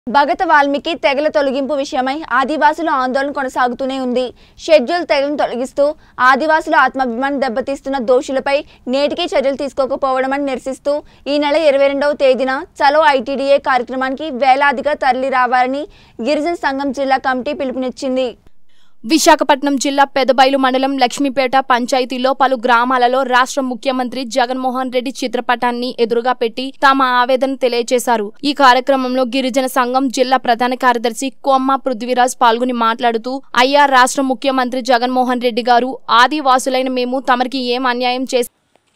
భగత వాల్మీకి తెగల తొలగింపు విషయమై ఆదివాసుల ఆందోళన కొనసాగుతూనే ఉంది షెడ్యూల్ తెగలను తొలగిస్తూ ఆదివాసుల ఆత్మాభిమానం దెబ్బతీస్తున్న దోషులపై నేటికీ చర్యలు తీసుకోకపోవడమని నిరసిస్తూ ఈ నెల ఇరవై రెండవ తేదీన చలో ఐటీడీఏ కార్యక్రమానికి వేలాదిగా తరలి రావాలని గిరిజన సంఘం జిల్లా కమిటీ పిలుపునిచ్చింది విశాఖపట్నం జిల్లా పెదబైలు మండలం లక్ష్మీపేట పంచాయతీలో పలు గ్రామాలలో రాష్ట్ర ముఖ్యమంత్రి జగన్మోహన్ రెడ్డి చిత్రపటాన్ని ఎదురుగా పెట్టి తమ ఆవేదన తెలియజేశారు ఈ కార్యక్రమంలో గిరిజన సంఘం జిల్లా ప్రధాన కార్యదర్శి కొమ్మ పృథ్వీరాజ్ పాల్గొని మాట్లాడుతూ అయ్యా రాష్ట్ర ముఖ్యమంత్రి జగన్మోహన్ రెడ్డి గారు ఆదివాసులైన మేము తమరికి ఏం అన్యాయం చేసి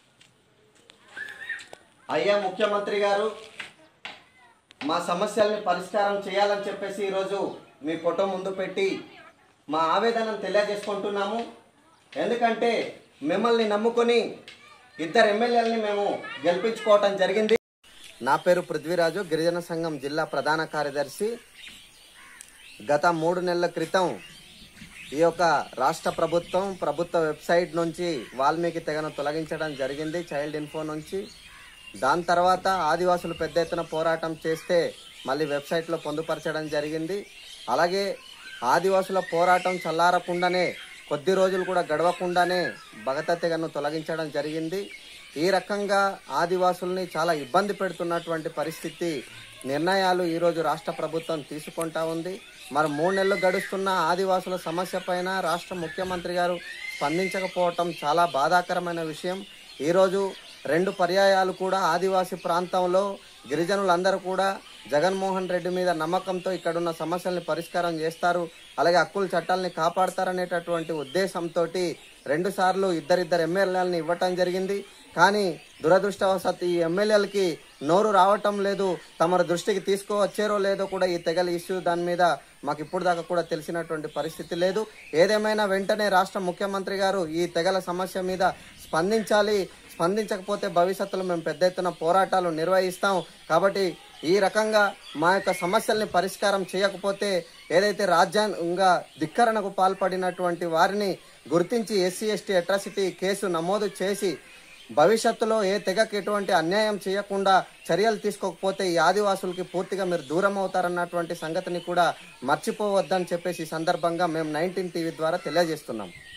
అయ్యా ముఖ్యమంత్రి గారు మా సమస్యల్ని పరిష్కారం చేయాలని చెప్పేసి ఈరోజు మీ ఫోటో ముందు పెట్టి మా ఆవేదనను తెలియజేసుకుంటున్నాము ఎందుకంటే మిమ్మల్ని నమ్ముకొని ఇద్దరు ఎమ్మెల్యేలని మేము గెలిపించుకోవటం జరిగింది నా పేరు పృథ్వీరాజు గిరిజన సంఘం జిల్లా ప్రధాన కార్యదర్శి గత మూడు నెలల క్రితం ఈ యొక్క రాష్ట్ర ప్రభుత్వం ప్రభుత్వ వెబ్సైట్ నుంచి వాల్మీకి తెగను తొలగించడం జరిగింది చైల్డ్ ఇన్ఫో నుంచి దాని తర్వాత ఆదివాసులు పెద్ద ఎత్తున పోరాటం చేస్తే మళ్ళీ వెబ్సైట్లో పొందుపరచడం జరిగింది అలాగే ఆదివాసుల పోరాటం చల్లారకుండానే కొద్ది రోజులు కూడా గడవకుండానే భగత తెగను తొలగించడం జరిగింది ఈ రకంగా ఆదివాసుల్ని చాలా ఇబ్బంది పెడుతున్నటువంటి పరిస్థితి నిర్ణయాలు ఈరోజు రాష్ట్ర ప్రభుత్వం తీసుకుంటా ఉంది మరి మూడు నెలలు గడుస్తున్న ఆదివాసుల సమస్య పైన రాష్ట్ర ముఖ్యమంత్రి గారు స్పందించకపోవటం చాలా బాధాకరమైన విషయం ఈరోజు రెండు పర్యాయాలు కూడా ఆదివాసీ ప్రాంతంలో గిరిజనులందరూ కూడా జగన్మోహన్ రెడ్డి మీద నమ్మకంతో ఇక్కడున్న సమస్యల్ని పరిష్కారం చేస్తారు అలాగే హక్కుల చట్టాలని కాపాడతారనేటటువంటి ఉద్దేశంతో రెండు సార్లు ఇద్దరిద్దరు ఎమ్మెల్యేలని ఇవ్వటం జరిగింది కానీ దురదృష్టవశాత్తు ఈ ఎమ్మెల్యేలకి నోరు రావటం లేదు తమ దృష్టికి తీసుకువచ్చారో లేదో కూడా ఈ తెగల ఇష్యూ దాని మీద మాకు ఇప్పుడు దాకా కూడా తెలిసినటువంటి పరిస్థితి లేదు ఏదేమైనా వెంటనే రాష్ట్ర ముఖ్యమంత్రి గారు ఈ తెగల సమస్య మీద స్పందించాలి స్పందించకపోతే భవిష్యత్తులో మేము పెద్ద ఎత్తున పోరాటాలు నిర్వహిస్తాం కాబట్టి ఈ రకంగా మా యొక్క సమస్యల్ని పరిష్కారం చేయకపోతే ఏదైతే రాజ్యాంగ ధిక్కరణకు పాల్పడినటువంటి వారిని గుర్తించి ఎస్సీ ఎస్టీ అట్రాసిటీ కేసు నమోదు చేసి భవిష్యత్తులో ఏ తెగకి ఎటువంటి అన్యాయం చేయకుండా చర్యలు తీసుకోకపోతే ఈ ఆదివాసులకి పూర్తిగా మీరు దూరం అవుతారన్నటువంటి సంగతిని కూడా మర్చిపోవద్దని చెప్పేసి ఈ సందర్భంగా మేము నైన్టీన్ టీవీ ద్వారా తెలియజేస్తున్నాం